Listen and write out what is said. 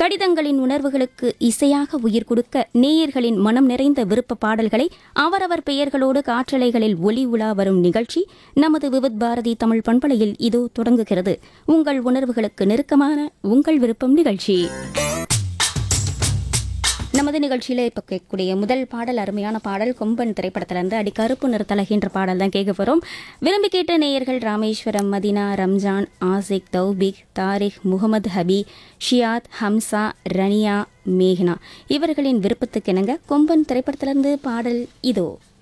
கடிதங்களின் உணர்வுகளுக்கு இசையாக உயிர் கொடுக்க நேயர்களின் மனம் நிறைந்த விருப்ப பாடல்களை அவரவர் பெயர்களோடு காற்றலைகளில் ஒலி உலா வரும் நிகழ்ச்சி நமது விவித் பாரதி தமிழ் பண்பலையில் இதோ தொடங்குகிறது உங்கள் உணர்வுகளுக்கு நெருக்கமான உங்கள் விருப்பம் நிகழ்ச்சி நமது நிகழ்ச்சியில இப்ப கேட்கக்கூடிய முதல் பாடல் அருமையான பாடல் கொம்பன் திரைப்படத்திலிருந்து அடி கருப்பு நிறுத்தலகின்ற பாடல் தான் கேட்க போறோம் விரும்பி கேட்ட நேயர்கள் ராமேஸ்வரம் மதினா ரம்ஜான் ஆசிக் தௌபிக் தாரிக் முகமது ஹபி ஷியாத் ஹம்சா ரனியா மேஹ்னா இவர்களின் விருப்பத்துக்கு இணங்க கொம்பன் திரைப்படத்திலிருந்து பாடல் இதோ